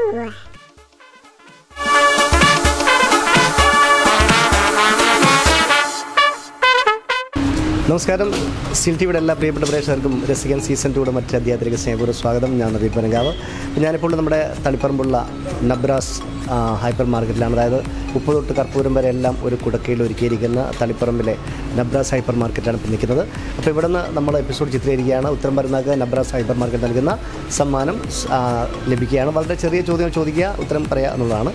നമസ്കാരം സിൽ ടിവിയുടെ എല്ലാ പ്രിയപ്പെട്ട പ്രേക്ഷകർക്കും രസികൻ സീസൺ ടൂടെ മറ്റൊരു അധ്യായത്തിലേക്ക് സ്നേഹപൂർവ്വം സ്വാഗതം ഞാൻ നദീപ് പനങ്കാവ് ഞാനിപ്പോൾ നമ്മുടെ തളിപ്പറമ്പുള്ള നബ്രാസ് ആ, ഹൈപ്പർ മാർക്കറ്റിലാണ് അതായത് ഉപ്പ് തൊട്ട് കർപ്പൂരം വരെ എല്ലാം ഒരു കുടക്കയിൽ ഒരുക്കിയിരിക്കുന്ന തളിപ്പറമ്പിലെ നബ്രാസ് ഹൈപ്പർ മാർക്കറ്റാണ് ഇപ്പോൾ നിൽക്കുന്നത് അപ്പോൾ ഇവിടെ നിന്ന് നമ്മൾ എപ്പിസോഡ് ചിത്രീകരിക്കുകയാണ് ഉത്തരം വരുന്നവർക്ക് നബ്രാസ് ഹൈപ്പർ മാർക്കറ്റ് നൽകുന്ന സമ്മാനം ആ, ലഭിക്കുകയാണ് വളരെ ചെറിയ ചോദ്യങ്ങൾ ചോദിക്കുക ഉത്തരം പറയുക എന്നുള്ളതാണ്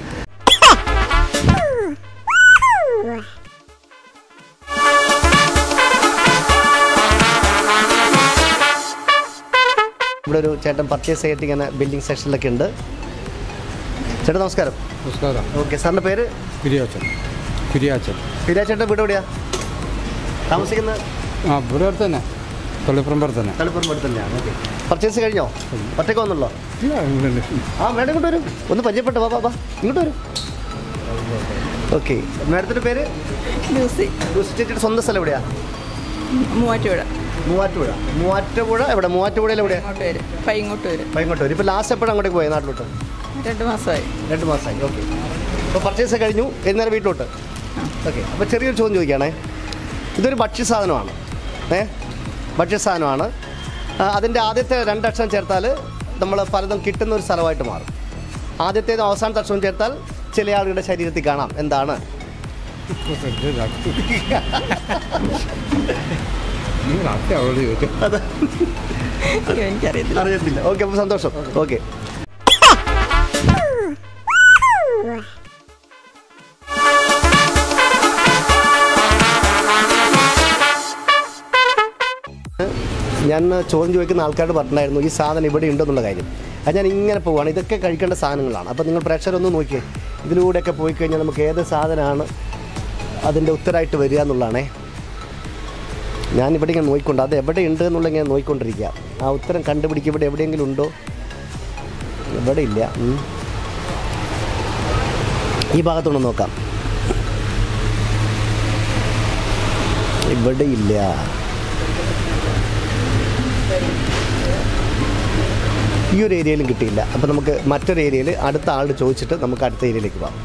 ഇവിടെ ഒരു ചേട്ടൻ പർച്ചേസ് ചെയ്തിട്ട് ഇങ്ങനെ ബിൽഡിംഗ് സെക്ഷനിലൊക്കെ ഉണ്ട് ചേട്ടാ നമസ്കാരം നമസ്കാരം ഓക്കെ സാറിൻ്റെ പേര് കുരിയാച്ചൻ കുരിയാച്ചൻ ഫിരാ ചേട്ടൻ വീട് എവിടെയാ താമസിക്കുന്ന ആ ഇവിടെ അടുത്ത് തന്നെ പള്ളിപ്പുറം തന്നെ തളിപ്പുറം വീട് തന്നെയാണ് ഓക്കെ പർച്ചേസ് കഴിഞ്ഞോ ഒറ്റയ്ക്ക് വന്നുള്ളോ ആ മേഡം ഇങ്ങോട്ട് വരും ഒന്ന് പരിചയപ്പെട്ടോ വാ വാ വാ ഇങ്ങോട്ട് വരും ഓക്കെ മേഡത്തിൻ്റെ പേര് ലൂസി ലൂസി ചേച്ചിയുടെ സ്വന്തം സ്ഥലം എവിടെയാ മൂവാറ്റുപുഴ മൂവാറ്റുപുഴ മൂവാറ്റുപുഴ എവിടെ മൂവാറ്റുപുഴയിൽ എവിടെയാ അങ്ങോട്ട് വരും പൈ ഇങ്ങോട്ട് വരും അപ്പോൾ ഇങ്ങോട്ട് വരും ഇപ്പോൾ ലാസ്റ്റ് എപ്പോഴും അങ്ങോട്ടേക്ക് പോയത് നാട്ടിലോട്ട് രണ്ട് മാസമായി രണ്ട് മാസമായി ഓക്കെ അപ്പോൾ പർച്ചേസ് കഴിഞ്ഞു എന്നേരം വീട്ടിലോട്ട് ഓക്കെ അപ്പോൾ ചെറിയൊരു ചോദ്യം ചോദിക്കുകയാണേ ഇതൊരു ഭക്ഷ്യസാധനമാണ് ഏ ഭക്ഷ്യസാധനമാണ് ആ, അതിൻ്റെ ആദ്യത്തെ രണ്ടക്ഷരം ചേർത്താൽ നമ്മൾ പലതും കിട്ടുന്ന ഒരു സ്ഥലമായിട്ട് മാറും ആദ്യത്തേത് അവസാനത്തെ അക്ഷരം ചേർത്താൽ ചില ആളുകളുടെ ശരീരത്തിൽ കാണാം എന്താണ് അയ്യോ, എനിക്കറിയത്തില്ല അറിയത്തില്ല ഓക്കെ അപ്പോൾ സന്തോഷം ഓക്കെ ഞാൻ ചോദ്യം ചോദിക്കുന്ന ആൾക്കാരോട് പറഞ്ഞിട്ടുണ്ടായിരുന്നു ഈ സാധനം ഇവിടെ ഉണ്ടെന്നുള്ള കാര്യം അത് ഞാൻ ഇങ്ങനെ പോവുകയാണ് ഇതൊക്കെ കഴിക്കേണ്ട സാധനങ്ങളാണ് അപ്പോൾ നിങ്ങൾ പ്രേക്ഷകരൊന്ന് നോക്കിയേ ഇതിലൂടെയൊക്കെ പോയി കഴിഞ്ഞാൽ നമുക്ക് ഏത് സാധനമാണ് അതിൻ്റെ ഉത്തരമായിട്ട് വരിക എന്നുള്ളതാണേ ഞാൻ ഇവിടെ ഇങ്ങനെ നോക്കിക്കൊണ്ട് അത് എവിടെ ഉണ്ട് എന്നുള്ള ഇങ്ങനെ നോക്കിക്കൊണ്ടിരിക്കുക ആ ഉത്തരം കണ്ടുപിടിക്കുക ഇവിടെ എവിടെയെങ്കിലും ഉണ്ടോ ഇവിടെ ഇല്ല ഉം. ഈ ഭാഗത്തുനിന്ന് നോക്കാം ഇവിടെ ഇല്ല ഈ ഒരു ഏരിയയിലും കിട്ടിയില്ല അപ്പോൾ നമുക്ക് മറ്റൊരു ഏരിയയിൽ അടുത്ത ആളോട് ചോദിച്ചിട്ട് നമുക്ക് അടുത്ത ഏരിയയിലേക്ക് പോകാം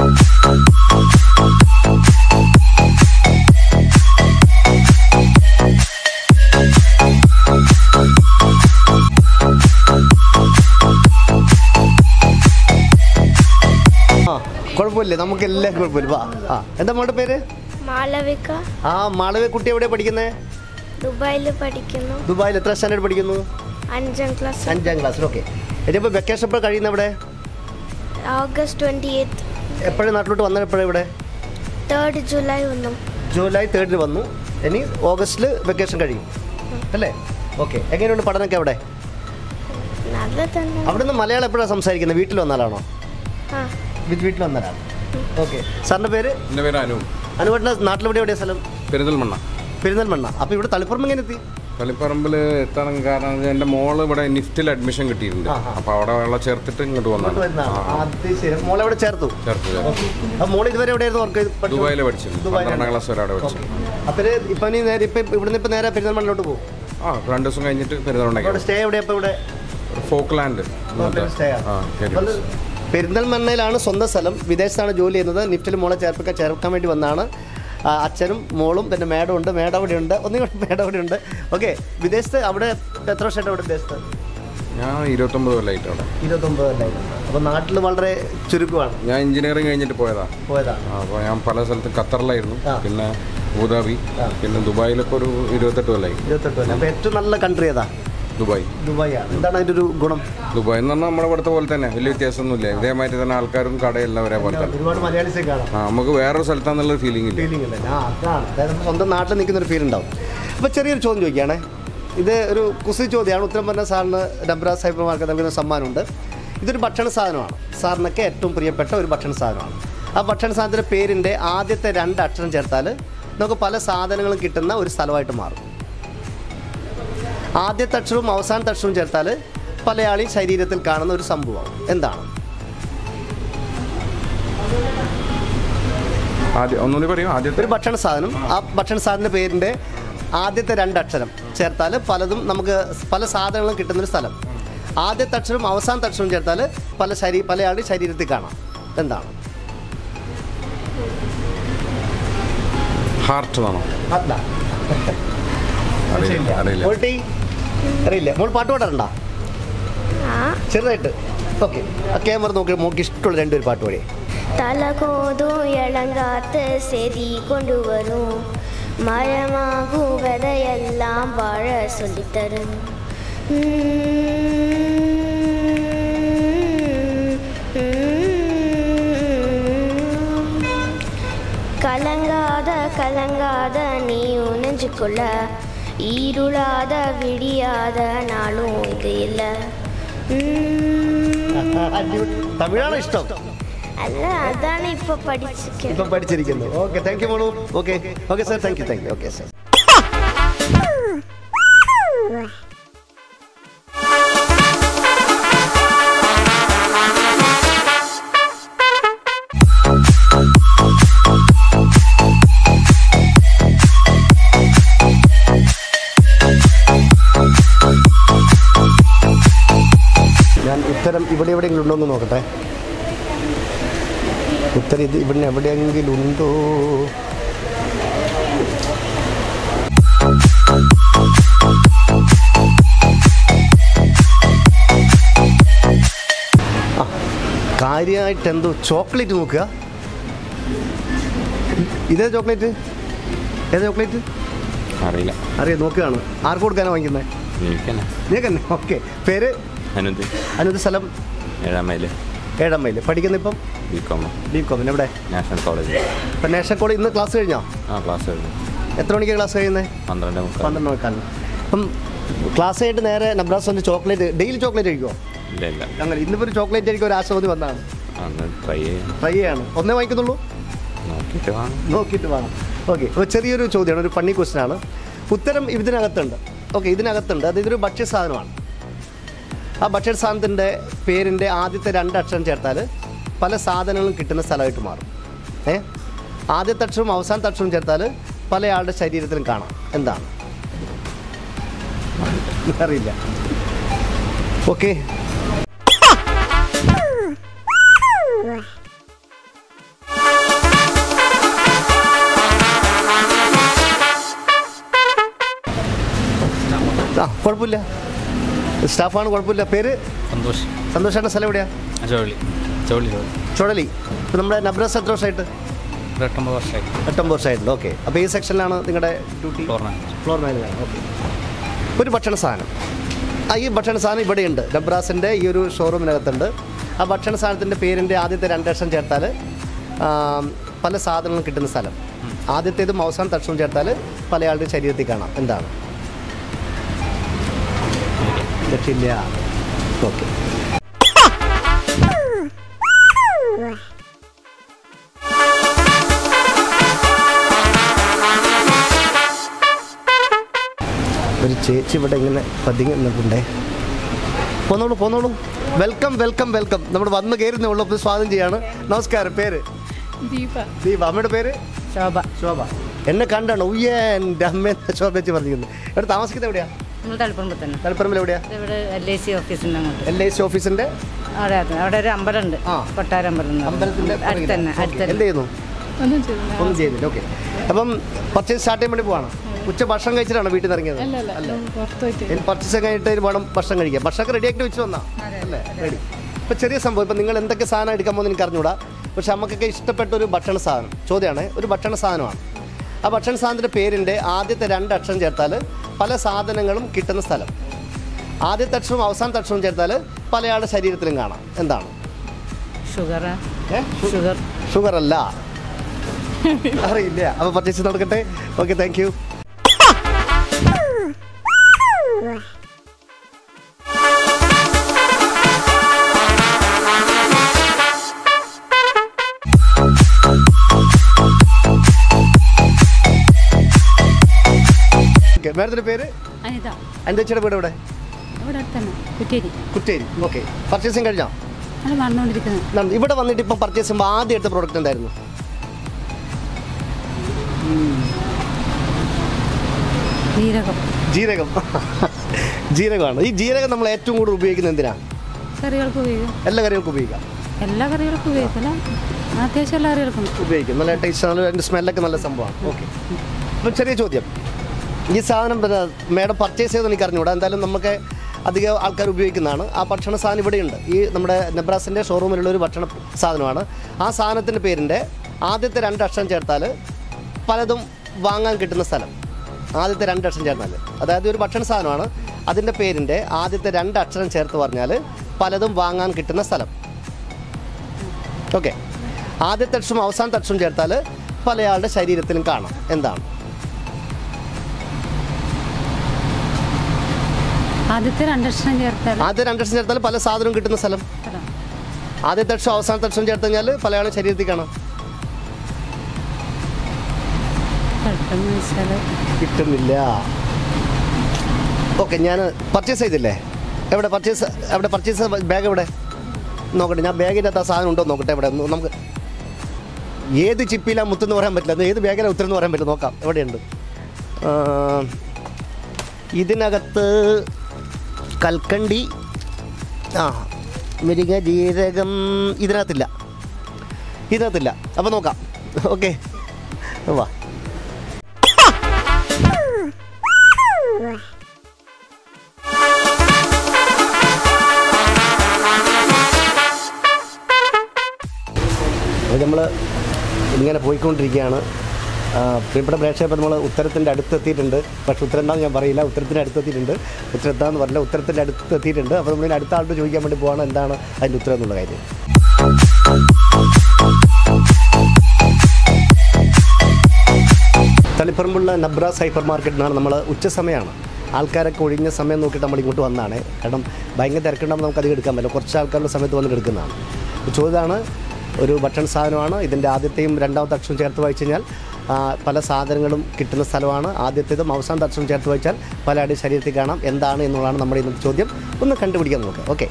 ആ കുഴപ്പമില്ല നമുക്ക് എല്ലാം കുഴപ്പമില്ല വാ ആ എന്താ മോളുടെ പേര് മാളവിക ആ മാളവ കുട്ടി എവിടെയാണ് പഠിക്കുന്നത് ദുബായിൽ പഠിക്കുന്നു ദുബായിൽ എത്ര സ്റ്റാൻഡേർഡ് പഠിക്കുന്നു അഞ്ചാം ക്ലാസ് അഞ്ചാം ക്ലാസ്സിൽ ഓക്കെ ഇതിപ്പോൾ വെക്കേഷൻ എപ്പോഴും കഴിയുന്ന ഇവിടെ ഓഗസ്റ്റ് ട്വൻറ്റി എയ്ത്ത് എപ്പോഴും നാട്ടിലോട്ട് വന്നത് എപ്പോഴും ഇവിടെ തേർഡ് ജൂലൈ ഒന്നും ജൂലൈ തേർഡിന് വന്നു ഇനി ഓഗസ്റ്റിൽ വെക്കേഷൻ കഴിയും അല്ലേ ഓക്കെ എങ്ങനെയുണ്ട് പഠനമൊക്കെ അവിടെ നല്ല തന്നെ അവിടെ നിന്ന് മലയാളം എപ്പോഴാണ് സംസാരിക്കുന്നത് വീട്ടിൽ വന്നാലാണോ ആ വീ- വീട്ടിൽ വന്നാലാണ് ഓക്കെ സാറിൻ്റെ പേര് എൻ്റെ പേര് അനു അനുവേട്ടൻ്റെ നാട്ടിലെവിടെ എവിടെയാണ് സ്ഥലം പെരിന്തൽമണ്ണ പെരുന്തൽമണ്ണ അപ്പോൾ ഇവിടെ തളിപ്പുറം എങ്ങനെ എത്തി പള്ളിപ്പറമ്പിൽ എത്താൻ കാരണം എന്ന് വെച്ചാൽ എൻ്റെ മോള് ഇവിടെ നിഫ്റ്റിൽ അഡ്മിഷൻ കിട്ടിയിട്ടുണ്ട് ആ, ആ. അപ്പോൾ അവിടെ വെള്ളം ചേർത്തിട്ട് ഇങ്ങോട്ട് ഇങ്ങോട്ട് വന്നതാണ് വരുന്നതാണ് അത് ശരി മോളെ എവിടെ ചേർത്തു ചേർത്ത് ചേർത്ത് അപ്പോൾ മോൾ ഇതുവരെ എവിടെയായിരുന്നു വർക്ക് ചെയ്ത് ദുബായിൽ പഠിച്ചിരുന്നു ദുബായിലാണ്. പന്ത്രണ്ടാം ക്ലാസ് വരെ അവിടെ പഠിച്ചു അപ്പോൾ ഇപ്പം നീ നേരെ ഇപ്പം ഇവിടുന്ന് ഇപ്പം നേരെ പെരുന്തൽമണ്ണയിലോട്ട് പോകും ആ രണ്ട് ദിവസം കഴിഞ്ഞിട്ട് അവിടെ പെരുന്തൽമണ്ണയ്ക്ക് സ്റ്റേ എവിടെയാണ് ഇപ്പോൾ ഇവിടെ ഫോക്ക്ലാൻഡ് സ്റ്റേ ആണ് ആ കേരി അപ്പോൾ പെരിന്തൽമണ്ണയിലാണ് സ്വന്തം സ്ഥലം വിദേശത്താണ് ജോലി ചെയ്യുന്നത് നിഫ്റ്റിൽ മോളെ ചേർപ്പിക്കാൻ ചേർക്കാൻ വേണ്ടി വന്നാണ് അച്ഛനും മോളും പിന്നെ മേഡം ഉണ്ട് മേഡം അവിടെ ഉണ്ട് ഒന്നും കൂടെ മേഡം അവിടെ ഉണ്ട് ഓക്കെ വിദേശത്ത് അവിടെ എത്ര വർഷമായിട്ട് അവിടെ വിദേശത്ത് ഞാൻ ഇരുപത്തൊമ്പത് കൊല്ലമായിട്ട് അവിടെ ഇരുപത്തൊമ്പത് കൊല്ലമായിട്ട് അപ്പോൾ നാട്ടിൽ വളരെ ചുരുക്കമാണ് ഞാൻ എഞ്ചിനീയറിംഗ് കഴിഞ്ഞിട്ട് പോയതാ പോയതാണ് അപ്പോൾ ഞാൻ പല സ്ഥലത്തും ഖത്തറിലായിരുന്നു ആ. പിന്നെ അബുദാബി ആ. പിന്നെ ദുബായിലൊക്കെ ഒരു ഇരുപത്തെട്ട് കൊല്ലമായി ഇരുപത്തെട്ട് കൊല്ലം അപ്പോൾ ഏറ്റവും നല്ല കൺട്രി ഏതാ ദുബായ് ദുബായാണ് എന്താണ് അതിൻ്റെ ഒരു ഗുണം ദുബായ് എന്ന് പറഞ്ഞാൽ നമ്മുടെ ഇവിടുത്തെ പോലെ തന്നെ വലിയ വ്യത്യാസമൊന്നുമില്ല ഇതേമാതിരി തന്നെ ആൾക്കാരും കടയെല്ലാം ഒരേപോലെ തന്നെ ഒരുപാട് മലയാളീസെ കാണാം ആ നമുക്ക് വേറൊരു സ്ഥലത്താണെന്നുള്ള ഫീലിംഗ് ഇല്ല ഫീലിംഗ് അല്ലേ ആ അതാണ് അതായത് നമ്മുടെ സ്വന്തം നാട്ടിൽ നിൽക്കുന്ന ഒരു ഫീൽ ഉണ്ടാവും അപ്പോൾ ചെറിയൊരു ചോദ്യം ചോദിക്കുകയാണേ ഇത് ഒരു കുസി ചോദ്യമാണ് ഉത്തരം പറഞ്ഞ സാറിന് ഡബ്രാസ് ഹൈപ്പർ മാർക്കറ്റ് നൽകുന്ന സമ്മാനമുണ്ട് ഇതൊരു ഭക്ഷണ സാധനമാണ് സാറിനൊക്കെ ഏറ്റവും പ്രിയപ്പെട്ട ഒരു ഭക്ഷണ സാധനമാണ് ആ ഭക്ഷണ സാധനത്തിൻ്റെ പേരിൻ്റെ ആദ്യത്തെ രണ്ട് അക്ഷരം ചേർത്താൽ നമുക്ക് പല സാധനങ്ങളും കിട്ടുന്ന ഒരു സ്ഥലമായിട്ട് മാറും ആദ്യത്തെ അക്ഷരവും അവസാനത്തെ അക്ഷരവും ചേർത്താൽ പലയാളി ശരീരത്തിൽ കാണുന്ന ഒരു സംഭവം എന്താണ് ആദ്യം ഒന്നുകൂടി പറയൂ ആദ്യത്തെ ഒരു ഭക്ഷണ സാധനം ആ ഭക്ഷണ സാധനത്തിൻ്റെ പേരിൻ്റെ ആദ്യത്തെ രണ്ട് അക്ഷരം ചേർത്താൽ പലതും നമുക്ക് പല സാധനങ്ങളും കിട്ടുന്നൊരു സ്ഥലം ആദ്യത്തെ അക്ഷരം അവസാനത്തെ അക്ഷരം ചേർത്താൽ പല ശരീ പലയാളുടെ ശരീരത്തിൽ കാണാം എന്താണ് ഹാർട്ട് വേണോ അല്ല അറിയില്ല അറിയില്ല മോൾട്ടി അറിയില്ല മോൾ പാട്ട് പാടാറുണ്ടോ ആ ചെറുതായിട്ട് ഓക്കെ ആ ക്യാമറ നോക്കി മോൾക്ക് ഇഷ്ടമുള്ള രണ്ടുപേർ പാട്ട് പാടിയേ தலகோதும் இளங்காத்து செதி கொண்டு வரும் மரமாகும் விதையெல்லாம் வாழ சொல்லித்தரும் கலங்காத கலங்காத நீ உணஞ்சுக்குள்ள ஈருளாத விடியாத நாளும் இது இல்லை അടിപൊളി. തമിഴാണോ ഇഷ്ടം അല്ല അതാണ് ഇപ്പൊ പഠിച്ചിരിക്കുന്നത് ഇപ്പം പഠിച്ചിരിക്കുന്നു ഓക്കെ താങ്ക് യു മോളു okay okay sir thank you thank you okay sir ഞാൻ ഉത്തരം ഇവിടെ എവിടെയെങ്കിലും ഉണ്ടോ എന്ന് നോക്കട്ടെ ഉത്തരം ഇത് ഇവിടെ എവിടെയെങ്കിലും ഉണ്ടോ ആ കാര്യമായിട്ട് എന്തോ ചോക്ലേറ്റ് നോക്കുക ഇതേ ചോക്ലേറ്റ് ഏതാ ചോക്ലേറ്റ് അറിയില്ല അറിയാം നോക്കുകയാണ് ആർക്ക് കൊടുക്കാനാണ് വാങ്ങിക്കുന്നത് എനിക്കെന്നെ നീ തന്നെ ഓക്കെ പേര് അനുദ് അനുദ് സ്ഥലം ഏഴാം മൈല് ഏഴാം മൈൽ പഠിക്കുന്ന ഇപ്പം ബി കോം ബി കോമിന് എവിടെ നാഷണൽ കോളേജ് ഇപ്പം നാഷണൽ കോളേജ് ഇന്ന് ക്ലാസ് കഴിഞ്ഞോ ആ ക്ലാസ് കഴിഞ്ഞു എത്ര മണിക്കാണ് ക്ലാസ് കഴിയുന്നത് പന്ത്രണ്ട് മുക്കാൽ പന്ത്രണ്ട് മണിക്കാണ് അപ്പം ക്ലാസ് ആയിട്ട് നേരെ നബ്രാസ് വന്ന് ചോക്ലേറ്റ് ഡെയിലി ചോക്ലേറ്റ് കഴിക്കുമോ ഇല്ല ഇല്ല അങ്ങനെ ഇന്നിപ്പോൾ ഒരു ചോക്ലേറ്റ് കഴിക്കാൻ ഒരു ആശോധി വന്നതാണ് അന്ന് ട്രൈ ചെയ്യാം ട്രൈ ചെയ്യാണ് ഒന്നേ വാങ്ങിക്കുന്നുള്ളൂ നോക്കിയിട്ട് വേണം നോക്കിയിട്ട് വേണം ഓക്കെ അപ്പോൾ ചെറിയൊരു ചോദ്യമാണ് ഒരു ഫണ്ണി ക്വസ്റ്റൻ ആണ് ഉത്തരം ഇതിനകത്തുണ്ട് ഓക്കെ ഇതിനകത്തുണ്ട് അത് ഇതൊരു ഭക്ഷ്യ സാധനമാണ് ആ ഭക്ഷ്യ സാധനത്തിൻ്റെ പേരിൻ്റെ ആദ്യത്തെ രണ്ട് അക്ഷരം ചേർത്താൽ പല സാധനങ്ങളും കിട്ടുന്ന സ്ഥലമായിട്ട് മാറും ഏ ആദ്യത്തെ അക്ഷരവും അവസാനത്തെ അക്ഷരവും ചേർത്താൽ പല ആളുടെ ശരീരത്തിലും കാണാം എന്താണ് അറിയില്ല ഓക്കെ ആ കുഴപ്പമില്ല സ്റ്റാഫാണ് കുഴപ്പമില്ല പേര് സന്തോഷ് സന്തോഷേട്ട സ്ഥലം എവിടെയാ ജോളി ജോളി ജോളി ചുഴലി ഇപ്പം നമ്മുടെ നബ്രസ് എത്ര വർഷമായിട്ട് ഒരു എട്ടൊമ്പത് വർഷമായി എട്ടൊമ്പത് വർഷമായിട്ടുണ്ട് ഓക്കെ അപ്പോൾ ഈ സെക്ഷനിലാണ് നിങ്ങളുടെ ഡ്യൂട്ടി ഫ്ലോർ മാനേജർ ഫ്ലോർ മാനേജറാണ് ഓക്കെ ഒരു ഭക്ഷണ സാധനം ആ ഈ ഭക്ഷണ സാധനം ഇവിടെയുണ്ട് നബ്രാസിൻ്റെ ഈ ഒരു ഷോറൂമിനകത്തുണ്ട് ആ ഭക്ഷണ സാധനത്തിൻ്റെ പേരിൻ്റെ ആദ്യത്തെ രണ്ട് അക്ഷരം ചേർത്താൽ ആം, പല സാധനങ്ങളും കിട്ടുന്ന സ്ഥലം ആദ്യത്തേതും അവസാനത്തെ അക്ഷരം ചേർത്താൽ പല ആളുടെ ശരീരത്തിൽ കാണാം എന്താണ് രക്ഷയില്ല ഓക്കെ ഒരു ചേച്ചി ഇവിടെ ഇങ്ങനെ പതിങ്ങി നിന്നിട്ടുണ്ടേ പോന്നോളൂ പോന്നോളൂ വെൽക്കം വെൽക്കം വെൽക്കം നമ്മൾ വന്ന് കയറുന്നേ ഉള്ളൂ അപ്പോൾ സ്വാഗതം ചെയ്യാണ് നമസ്കാരം പേര് ദീപ ദീപ അമ്മയുടെ പേര് ശോഭ ശോഭ എന്നെ കണ്ടാണ് ഉയ്യ എൻ്റെ അമ്മ ശോഭ വെച്ച് പറഞ്ഞിരുന്നു ഇവിടെ താമസിക്കുന്നത് എവിടെയാ നമ്മൾ തളിപ്പറമ്പ് തന്നെ തലപ്പറമ്പിൽ എവിടെയാ ഇവിടെ എൽ ഐ സി ഓഫീസിൻ്റെ അങ്ങോട്ട് എൽ ഐ സി ഓഫീസിൻ്റെ അവിടെ അവിടെ ഒരു അമ്പലമുണ്ട് ആ. കൊട്ടാര അമ്പലം എന്ന് പറയും. അമ്പലത്തിൻ്റെ അടുത്ത് തന്നെ അടുത്ത് എന്ത് തന്നെ ചെയ്യുന്നു ഒന്നും ചെയ്തില്ല ഒന്നും ചെയ്യുന്നില്ല ഓക്കെ അപ്പം പർച്ചേസ് സ്റ്റാർട്ട് ചെയ്യാൻ വേണ്ടി പോവാണ് ഉച്ച ഭക്ഷണം കഴിച്ചിട്ടാണ് വീട്ടിൽ നിന്ന് ഇറങ്ങിയത് അല്ല അല്ല പുറത്തു പോയിട്ട് ഇനി പർച്ചേസ് കഴിഞ്ഞിട്ട് ഇനി വേണം ഭക്ഷണം കഴിക്കാം ഭക്ഷണമൊക്കെ റെഡിയാക്കി വെച്ച് വന്നാ അല്ലേ റെഡി ഇപ്പം ചെറിയ സംഭവം ഇപ്പം നിങ്ങൾ എന്തൊക്കെ സാധനം എടുക്കാൻ പോകുന്നത് എനിക്ക് അറിഞ്ഞൂടാ പക്ഷെ നമുക്കൊക്കെ ഇഷ്ടപ്പെട്ട ഒരു ഭക്ഷണ സാധനം ചോദ്യമാണ് ഒരു ഭക്ഷണ സാധനമാണ് ആ ഭക്ഷണ സാധനത്തിൻ്റെ പേരിൻ്റെ ആദ്യത്തെ രണ്ട് അക്ഷരം ചേർത്താൽ പല സാധനങ്ങളും കിട്ടുന്ന സ്ഥലം ആദ്യത്തെ അക്ഷരവും അവസാനത്തെ അക്ഷരവും ചേർത്താൽ പലയാളുടെ ശരീരത്തിലും കാണാം എന്താണ് ഷുഗർ ഏ? ഷുഗർ ഷുഗർ അല്ല അറിയില്ല അപ്പോൾ പർച്ചേസ് നടക്കട്ടെ ഓക്കെ താങ്ക് യു മാഡത്തിൻ്റെ പേര് അനിത എൻ്റെ ചേച്ചിയുടെ വീട് എവിടെ ഇവിടെ അടുത്ത് തന്നെ കുറ്റേരി കുറ്റേരി ഓക്കെ പർച്ചേസിങ് കഴിഞ്ഞോ അത് വന്നുകൊണ്ടിരിക്കുന്നത് നടന്നു. ഇവിടെ വന്നിട്ട് ഇപ്പം പർച്ചേസ് ചെയ്യുമ്പോൾ ആദ്യം എടുത്ത പ്രോഡക്റ്റ് എന്തായിരുന്നു ജീരകം ജീരകം ജീരകമാണ് ഈ ജീരകം നമ്മൾ ഏറ്റവും കൂടുതൽ ഉപയോഗിക്കുന്നത് എന്തിനാ കറികൾക്ക് ഉപയോഗിക്കും എല്ലാ കറികൾക്കും ഉപയോഗിക്കാം എല്ലാ കറികൾക്കും ഉപയോഗിക്കില്ല അത്യാവശ്യം എല്ലാ കറികൾക്കും ഉപയോഗിക്കും നല്ല ടേസ്റ്റ് ആണ് അതിൻ്റെ സ്മെല്ലൊക്കെ നല്ല സംഭവമാണ് ഓക്കെ അപ്പം ചെറിയ ചോദ്യം ഈ സാധനം പിന്നെ മേഡം പർച്ചേസ് ചെയ്ത് എനിക്ക് അറിഞ്ഞൂടാ എന്തായാലും നമുക്ക് അധികം ആൾക്കാർ ഉപയോഗിക്കുന്നതാണ് ആ ഭക്ഷണ സാധനം ഇവിടെയുണ്ട് ഈ നമ്മുടെ നെബ്രാസിൻ്റെ ഷോറൂമിലുള്ള ഒരു ഭക്ഷണ സാധനമാണ് ആ സാധനത്തിൻ്റെ പേരിൻ്റെ ആദ്യത്തെ രണ്ട് അക്ഷരം ചേർത്താൽ പലതും വാങ്ങാൻ കിട്ടുന്ന സ്ഥലം ആദ്യത്തെ രണ്ട് അക്ഷരം ചേർന്നാൽ അതായത് ഒരു ഭക്ഷണ സാധനമാണ് അതിൻ്റെ പേരിൻ്റെ ആദ്യത്തെ രണ്ട് അക്ഷരം ചേർത്ത് പറഞ്ഞാൽ പലതും വാങ്ങാൻ കിട്ടുന്ന സ്ഥലം ഓക്കെ ആദ്യത്തെ അക്ഷരം അവസാനത്തെ അക്ഷരം ചേർത്താൽ പലയാളുടെ ശരീരത്തിലും കാണാം എന്താണ് ആദ്യത്തെ രണ്ടക്ഷരം ചേർത്താൽ ആദ്യത്തെ രണ്ടക്ഷരം ചേർത്താൽ പല സാധനവും കിട്ടുന്ന സ്ഥലം സ്ഥലം. ആദ്യത്തെ അക്ഷരം അവസാനത്തെ അക്ഷരം ചേർത്ത് കഴിഞ്ഞാൽ പലയാളുടെ ശരീരത്തിൽ കാണാം പെട്ടെന്ന് വെച്ചാൽ കിട്ടുന്നില്ല ഓക്കെ ഞാൻ പർച്ചേസ് ചെയ്തില്ലേ എവിടെ പർച്ചേസ് എവിടെ പർച്ചേസ് ബാഗ് എവിടെ നോക്കട്ടെ ഞാൻ ബാഗിൻ്റെ അകത്ത് ആ സാധനം ഉണ്ടോ എന്ന് നോക്കട്ടെ എവിടെ ഒന്ന് നമുക്ക് ഏത് ചിപ്പിയിലാ മുത്തെന്ന് പറയാൻ പറ്റില്ല അത് ഏത് ബാഗിലാണ് ഉത്തരം എന്ന് പറയാൻ പറ്റില്ല നോക്കാം എവിടെയുണ്ട് ആ, ഇതിനകത്ത് കൽക്കണ്ടി ആ മുരിങ്ങ ജീരകം ഇതിനകത്തില്ല ഇതിനകത്തില്ല അപ്പോൾ നോക്കാം ഓക്കെ വാ അപ്പോൾ നമ്മൾ ഇങ്ങനെ പോയിക്കൊണ്ടിരിക്കുകയാണ് ആ, പ്രിയപ്പെട്ട പ്രേക്ഷകർ നമ്മൾ ഉത്തരത്തിൻ്റെ അടുത്തെത്തിയിട്ടുണ്ട് പക്ഷെ ഉത്തരം എന്താണെന്ന് ഞാൻ പറയില്ല ഉത്തരത്തിൻ്റെ അടുത്തെത്തിയിട്ടുണ്ട് ഉത്തരം എന്താണെന്ന് പറഞ്ഞില്ല ഉത്തരത്തിൻ്റെ അടുത്തെത്തിയിട്ടുണ്ട് അപ്പോൾ നമ്മൾ അടുത്ത ആളോട് ചോദിക്കാൻ വേണ്ടി പോവാണ് എന്താണ് അതിൻ്റെ ഉത്തരം എന്നുള്ള കാര്യം തളിപ്പറമ്പുള്ള നബ്രാസ് ഹൈപ്പർ മാർക്കറ്റിനാണ് നമ്മൾ ഉച്ച സമയമാണ് ആൾക്കാരൊക്കെ ഒഴിഞ്ഞ സമയം നോക്കിയിട്ട് നമ്മൾ ഇങ്ങോട്ട് വന്നതാണ് കാരണം ഭയങ്കര തിരക്കുണ്ടാകുമ്പോൾ നമുക്ക് അധികം എടുക്കാൻ പറ്റില്ല കുറച്ച് ആൾക്കാരുടെ സമയത്ത് വന്ന് എടുക്കുന്നതാണ് ചോദ്യമാണ് ഒരു ഭക്ഷണ സാധനമാണ് ഇതിൻ്റെ ആദ്യത്തെയും രണ്ടാമത്തെ അക്ഷരം ചേർത്ത് വായിച്ചു കഴിഞ്ഞാൽ ആ, പല സാധനങ്ങളും കിട്ടുന്ന സ്ഥലമാണ് ആദ്യത്തേതും അവസാനത്തെ അക്ഷരം ചേർത്ത് വായിച്ചാൽ പലരുടെ ശരീരത്തിൽ കാണാം എന്താണ് എന്നുള്ളതാണ് നമ്മുടെ ഇന്നത്തെ ചോദ്യം ഒന്ന് കണ്ടുപിടിക്കാൻ നമുക്ക് ഓക്കെ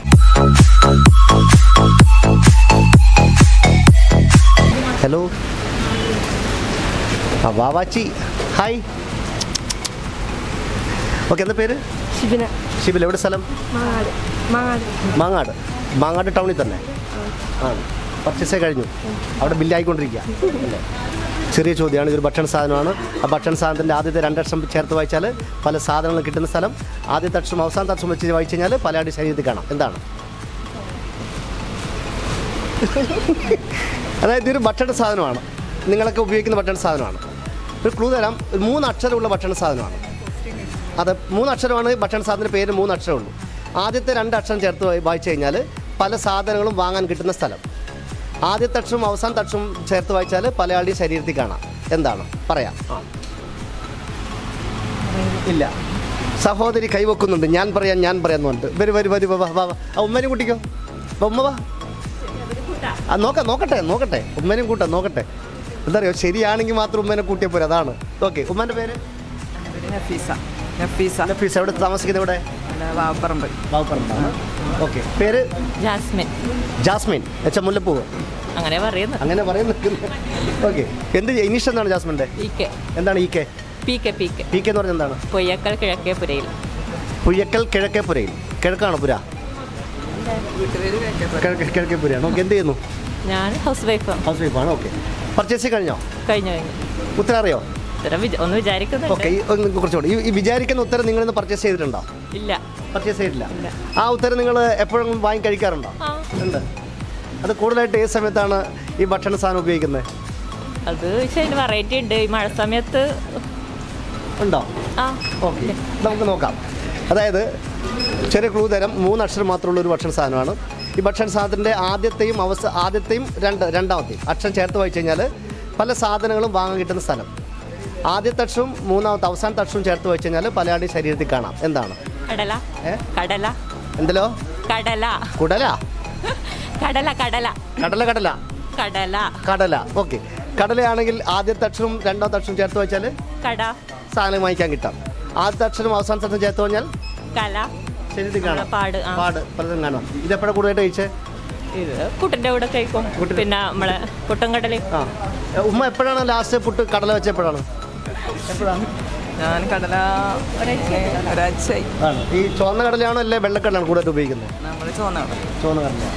ഹലോ ആ വാവാച്ചി ഹായ് ഓക്കെ എന്താ പേര് ശിബിന ഷിബിൽ എവിടെ സ്ഥലം മാങ്ങാട് മാങ്ങാട് മാങ്ങാട് മാങ്ങാട് ടൗണിൽ തന്നെ ആണ് പർച്ചേസേ കഴിഞ്ഞു അവിടെ ബില്ലായിക്കൊണ്ടിരിക്കുക അല്ലേ ചെറിയ ചോദ്യമാണ് ഇതൊരു ഭക്ഷണ സാധനമാണ് ആ ഭക്ഷണ സാധനത്തിൻ്റെ ആദ്യത്തെ രണ്ടക്ഷരം ചേർത്ത് വായിച്ചാൽ പല സാധനങ്ങളും കിട്ടുന്ന സ്ഥലം ആദ്യത്തെ അക്ഷരം അവസാനത്തെ അക്ഷരം വെച്ച് വായിച്ചു കഴിഞ്ഞാൽ പലയാളുടെ ശരീരത്തിൽ കാണാം എന്താണ് അതായത് ഇതൊരു ഭക്ഷണ സാധനമാണ് നിങ്ങളൊക്കെ ഉപയോഗിക്കുന്ന ഭക്ഷണ സാധനമാണ് ഒരു ക്ലൂ തരാം ഒരു മൂന്ന് അക്ഷരമുള്ള ഭക്ഷണ സാധനമാണ് അത് മൂന്ന് അക്ഷരമാണ് ഭക്ഷണ സാധനത്തിൻ്റെ പേര് മൂന്ന് അക്ഷരമുള്ളൂ ആദ്യത്തെ രണ്ട് അക്ഷരം ചേർത്ത് വായി- വായിച്ചു കഴിഞ്ഞാൽ പല സാധനങ്ങളും വാങ്ങാൻ കിട്ടുന്ന സ്ഥലം ആദ്യത്തെ അക്ഷരം അവസാനത്തെ അക്ഷരം ചേർത്ത് വായിച്ചാൽ പലയാളുടെയും ശരീരത്തിൽ കാണാം എന്താണ് പറയാം ആ. ഇല്ല സഹോദരി കൈവെക്കുന്നുണ്ട് ഞാൻ പറയാം ഞാൻ പറയാന്ന് പറഞ്ഞിട്ട് വരും വരും വരും വാ വാ വാ ആ ഉമ്മേനും കുട്ടിക്കോ വാ, ഉമ്മ വാ ആ നോക്കാം നോക്കട്ടെ നോക്കട്ടെ ഉമ്മേനും കൂട്ടാം നോക്കട്ടെ എന്താ പറയുക ശരിയാണെങ്കിൽ മാത്രം ഉമ്മേനെ കൂട്ടിയാൽ പോരെ അതാണ് ഓക്കെ ഉമ്മേൻ്റെ പേര് നഫീസ നഫീസ നഫീസ് എവിടെ താമസിക്കുന്നത് ഇവിടെ ഇവിടെ വാപ്പറമ്പ് വാവുപ്പറമ്പാണ് ഓക്കെ പേര് ജാസ്മിൻ ജാസ്മിൻ എച്ച മുല്ലപ്പൂവ് അങ്ങനെ പറയുന്നു അങ്ങനെ പറയുന്നു ഓക്കെ എന്ത് ഇനീഷ് എന്താണ് ജാസ്മിൻ്റെ പി കെ എന്താണ് ഈ K P K P K P K എന്ന് പറഞ്ഞാൽ എന്താണ് പൊയ്യക്കൽ കിഴക്കേ പുരയിൽ പുയ്യക്കൽ കിഴക്കേ പുരയിൽ കിഴക്കാണോ പുര വീട്ടുപേര് കേൾക്കട്ടെ കിഴക്കേ കിഴക്കേ പുരയാണ് ഓക്കെ എന്ത് ചെയ്യുന്നു ഞാൻ ഹൗസ് വൈഫ് ഹൗസ് വൈഫാണ് ഓക്കെ പർച്ചേസ് കഴിഞ്ഞോ കഴിഞ്ഞു കഴിഞ്ഞു ഉത്തരം അറിയോ ഉത്തരം വിച- ഒന്ന് വിചാരിക്കുന്നുണ്ട് ഓക്കെ കുറച്ചുകൂടി ഈ- ഈ വിചാരിക്കുന്ന ഉത്തരം നിങ്ങൾ ഇന്ന് പർച്ചേസ് ചെയ്തിട്ടുണ്ടോ ഇല്ല പർച്ചേസ് ചെയ്തിട്ടില്ല ഇല്ല. ആ ഉത്തരം നിങ്ങൾ എപ്പോഴും വാങ്ങി കഴിക്കാറുണ്ടോ ആ ഉണ്ട് അത് കൂടുതലായിട്ട് ഏത് സമയത്താണ് ഈ ഭക്ഷണ സാധനം ഉപയോഗിക്കുന്നത് അത് പക്ഷേ അതിന് വെറൈറ്റി ഉണ്ട് ഈ മഴ സമയത്ത് ഉണ്ടോ ആ ഓക്കെ നമുക്ക് നോക്കാം അതായത് ചെറിയ ക്ലൂ തരം മൂന്ന് അക്ഷരം മാത്രമുള്ള ഒരു ഭക്ഷണ സാധനമാണ് ഈ ഭക്ഷണ സാധനത്തിൻ്റെ ആദ്യത്തെയും അവസ്ഥ ആദ്യത്തെയും രണ്ട് രണ്ടാമത്തെയും അക്ഷരം ചേർത്ത് വായിച്ചു കഴിഞ്ഞാൽ പല സാധനങ്ങളും വാങ്ങാൻ കിട്ടുന്ന സ്ഥലം ആദ്യത്തെ അക്ഷരവും മൂന്നാമത്തെ അവസാനത്തെ അക്ഷരവും ചേർത്ത് വായിച്ചു കഴിഞ്ഞാൽ പലയാളുടെയും ശരീരത്തിൽ കാണാം എന്താണ് കടല ഏ കടല എന്തല്ലോ കടല കുടല കടല കടല കടല കടല കടല കടല ഓക്കെ കടലയാണെങ്കിൽ ആദ്യത്തെ അക്ഷരവും രണ്ടാമത്തെ അക്ഷരവും ചേർത്ത് വെച്ചാൽ കട സാധനം വാങ്ങിക്കാൻ കിട്ടാം ആദ്യത്തെ അക്ഷരം അവസാനത്തെ അക്ഷരം ചേർത്ത് പറഞ്ഞാൽ കല ശരീരത്തിൽ കാണാം പാട് ആ പാട് പലതും കാണാം ഇതെപ്പോഴാണ് കൂടുതലായിട്ട് കഴിച്ചേ ഇത് പുട്ടിൻ്റെ കൂടെ കഴിക്കും പിന്നെ നമ്മളെ പുട്ടും കടലയും ആ ഉമ്മ എപ്പോഴാണ് ലാസ്റ്റ് പുട്ട് കടല വെച്ചപ്പോഴാണ് എപ്പോഴാണ് ഞാൻ കടല ഒരാഴ്ചയായി ആണ് ഈ ചുവന്ന കടലയാണോ അല്ലെ വെള്ളക്കടലാണ് കൂടുതൽ ഉപയോഗിക്കുന്നത് നമ്മൾ ചോന്നാണ് ചുവന്ന കടല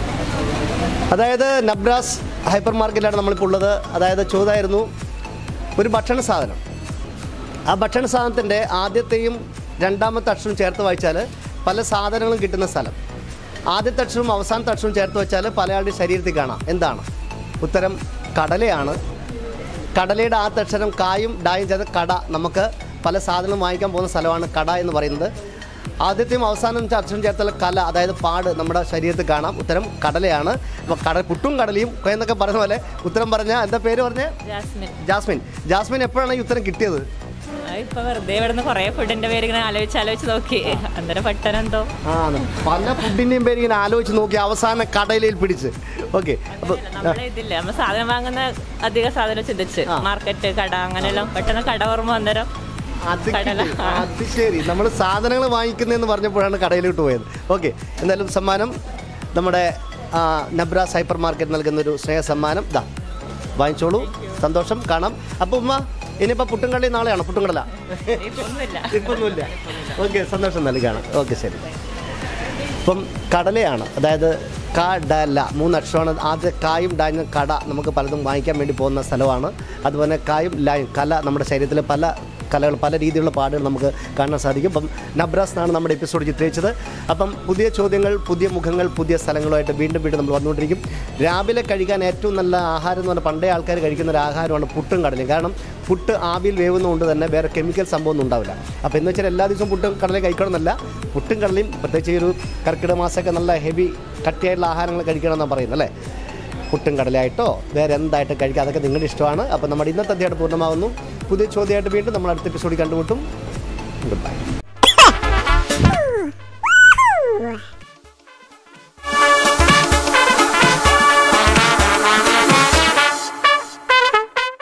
അതായത് നബ്രാസ് ഹൈപ്പർ മാർക്കറ്റിലാണ് നമ്മളിപ്പോൾ ഉള്ളത് അതായത് ചോദായിരുന്നു ഒരു ഭക്ഷണ സാധനം ആ ഭക്ഷണ സാധനത്തിൻ്റെ ആദ്യത്തെയും രണ്ടാമത്തെ അക്ഷരം ചേർത്ത് വായിച്ചാൽ പല സാധനങ്ങളും കിട്ടുന്ന സ്ഥലം ആദ്യത്തെ അക്ഷരവും അവസാനത്തെ അക്ഷരവും ചേർത്ത് വെച്ചാൽ പലയാളുടെ ശരീരത്തിൽ കാണാം എന്താണ് ഉത്തരം കടലയാണ് കടലയുടെ ആദ്യത്തെ അക്ഷരം കായും ഡായും ചേർത്ത് കട നമുക്ക് പല സാധനങ്ങളും വാങ്ങിക്കാൻ പോകുന്ന സ്ഥലമാണ് കട എന്ന് പറയുന്നത് ആദ്യത്തെയും അവസാനം അക്ഷരം ചേർത്തുള്ള കല അതായത് പാട് നമ്മുടെ ശരീരത്തിൽ കാണാം ഉത്തരം കടലയാണ് അപ്പോൾ കട പുട്ടും കടലയും എന്നൊക്കെ പറഞ്ഞ പോലെ ഉത്തരം പറഞ്ഞ എന്താ പേര് പറഞ്ഞേ ജാസ്മിൻ ജാസ്മിൻ ജാസ്മിൻ എപ്പോഴാണ് ഈ ഉത്തരം കിട്ടിയത് അത് ഇപ്പൊ വെറുതെ ഇവിടുന്ന് കുറേ ഫുഡിന്റെ പേര് ഇങ്ങനെ ആലോചിച്ച് ആലോചിച്ച് നോക്കി അന്നേരം പെട്ടെന്ന് എന്തോ ആ പല ഫുഡിൻ്റെയും പേര് ഇങ്ങനെ ആലോചിച്ച് നോക്കി അവസാന കടയിലേക്ക് പിടിച്ച് ഓക്കെ അപ്പോൾ നമ്മളെ ഇതില്ല നമ്മൾ സാധനം വാങ്ങുന്ന അധിക സാധനം ചിന്തിച്ച് ആ. മാർക്കറ്റ് കട അങ്ങനെയെല്ലാം പെട്ടെന്ന് കട ഓർമ്മ അന്നേരം അത് കടല. കിട്ടി. അത് ശരി നമ്മൾ സാധനങ്ങൾ വാങ്ങിക്കുന്നതെന്ന് പറഞ്ഞപ്പോഴാണ് കടയിലോട്ട് പോയത് ഓക്കെ എന്തായാലും സമ്മാനം നമ്മുടെ ആ, നബ്രാസ് ഹൈപ്പർ മാർക്കറ്റ് നൽകുന്ന ഒരു സ്നേഹ സമ്മാനം ഇതാ വാങ്ങിച്ചോളൂ സന്തോഷം കാണാം അപ്പോൾ ഉമ്മ ഇനിയിപ്പോൾ പുട്ടും കളി നാളെയാണോ പുട്ടും കടല ഒന്നുമില്ല ഇപ്പൊന്നുമില്ല ഓക്കെ സന്തോഷം നൽകി കാണാം ഓക്കെ ശരി ഇപ്പം കടലയാണ് അതായത് കടല മൂന്ന് അക്ഷരമാണ് ആദ്യ കായും ഡായും കട നമുക്ക് പലതും വാങ്ങിക്കാൻ വേണ്ടി പോകുന്ന സ്ഥലമാണ് അതുപോലെ കായും ലായും കല നമ്മുടെ ശരീരത്തിലെ പല കലകൾ പല രീതിയിലുള്ള പാടുകൾ നമുക്ക് കാണാൻ സാധിക്കും അപ്പം നബ്രാസ് എന്നാണ് നമ്മുടെ എപ്പിസോഡ് ചിത്രിച്ചത് അപ്പം പുതിയ ചോദ്യങ്ങൾ പുതിയ മുഖങ്ങൾ പുതിയ സ്ഥലങ്ങളുമായിട്ട് വീണ്ടും വീണ്ടും നമ്മൾ വന്നുകൊണ്ടിരിക്കും രാവിലെ കഴിക്കാൻ ഏറ്റവും നല്ല ആഹാരം എന്ന് പറഞ്ഞാൽ പണ്ടേ ആൾക്കാർ കഴിക്കുന്ന ഒരു ആഹാരമാണ് പുട്ടും കടലയും കാരണം പുട്ട് ആവിയിൽ വേവുന്നതുകൊണ്ട് തന്നെ വേറെ കെമിക്കൽ സംഭവം ഒന്നും ഉണ്ടാവില്ല അപ്പോൾ എന്ന് വെച്ചാൽ എല്ലാ ദിവസവും പുട്ടും കടലയും കഴിക്കണമെന്നല്ല പുട്ടും കടലയും പ്രത്യേകിച്ച് ഈ ഒരു കർക്കിടക മാസമൊക്കെ നല്ല ഹെവി കട്ടിയായിട്ടുള്ള ആഹാരങ്ങൾ കഴിക്കണം എന്നാണ് പറയുന്നത് അല്ലേ പുട്ടും കടലയായിട്ടോ വേറെ എന്തായിട്ട് കഴിക്കുക അതൊക്കെ നിങ്ങളുടെ ഇഷ്ടമാണ് അപ്പോൾ നമ്മുടെ ഇന്നത്തെ അധ്യായം പൂർണ്ണമാകുന്നു പുതിയ ചോദ്യമായിട്ട് വീണ്ടും നമ്മൾ അടുത്ത എപ്പിസോഡിൽ കണ്ടുമുട്ടും ഗുഡ് ബൈ